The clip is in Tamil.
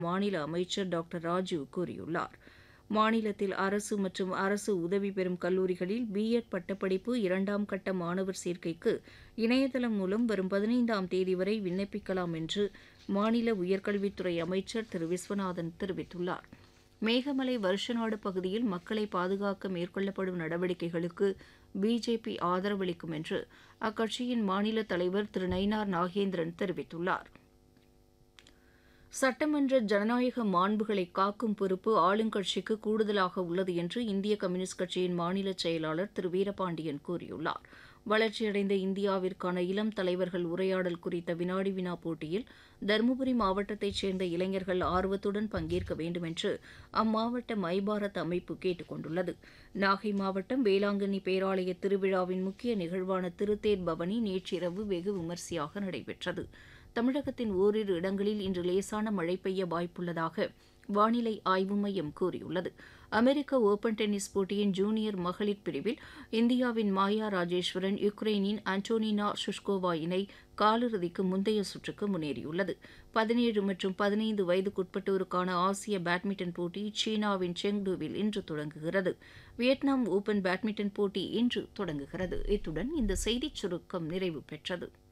மாநில அமைச்சர் டாக்டர் ராஜு கூறியுள்ளார் மாநிலத்தில் அரசு மற்றும் அரசு உதவி பெறும் கல்லூரிகளில் பிஎட் பட்டப்படிப்பு இரண்டாம் கட்ட மாணவர் சேர்க்கைக்கு இணையதளம் மூலம் வரும் பதினைந்தாம் தேதி வரை விண்ணப்பிக்கலாம் என்று மாநில உயர்கல்வித்துறை அமைச்சர் திரு விஸ்வநாதன் தெரிவித்துள்ளார் மேகமலை வருஷநாடு பகுதியில் மக்களை பாதுகாக்க மேற்கொள்ளப்படும் நடவடிக்கைகளுக்கு பிஜேபி ஆதரவளிக்கும் என்று அக்கட்சியின் மாநில தலைவர் திரு நயினார் நாகேந்திரன் தெரிவித்துள்ளார் சட்டமன்ற ஜனநாயக மாண்புகளை காக்கும் பொறுப்பு ஆளுங்கட்சிக்கு கூடுதலாக உள்ளது என்று இந்திய கம்யூனிஸ்ட் கட்சியின் மாநில செயலாளர் திரு வீரபாண்டியன் கூறியுள்ளார் வளர்ச்சியடைந்த இந்தியாவிற்கான இளம் தலைவர்கள் உரையாடல் குறித்த வினாடி வினா போட்டியில் தருமபுரி மாவட்டத்தைச் சேர்ந்த இளைஞர்கள் ஆர்வத்துடன் பங்கேற்க வேண்டும் என்று அம்மாவட்ட மைபாரத் அமைப்பு கேட்டுக் கொண்டுள்ளது நாகை மாவட்டம் வேளாங்கண்ணி பேராலய திருவிழாவின் முக்கிய நிகழ்வான திருத்தேர் பவனி நேற்றிரவு வெகு விமரிசையாக நடைபெற்றது தமிழகத்தின் ஓரிரு இடங்களில் இன்று லேசான மழை பெய்ய வாய்ப்புள்ளதாக வானிலை ஆய்வு மையம் கூறியுள்ளது அமெரிக்க ஓபன் டென்னிஸ் போட்டியின் ஜூனியர் மகளிர் பிரிவில் இந்தியாவின் மாயா ராஜேஸ்வரன் யுக்ரைனின் அன்டோனினா சுஷ்கோவா இணை காலிறுதிக்கு முந்தைய சுற்றுக்கு முன்னேறியுள்ளது பதினேழு மற்றும் பதினைந்து வயதுக்குட்பட்டோருக்கான ஆசிய பேட்மிண்டன் போட்டி சீனாவின் செங்டுவில் இன்று தொடங்குகிறது வியட்நாம் ஓபன் பேட்மிண்டன் போட்டி இன்று தொடங்குகிறது இத்துடன் இந்த செய்திச் சுருக்கம் நிறைவு பெற்றது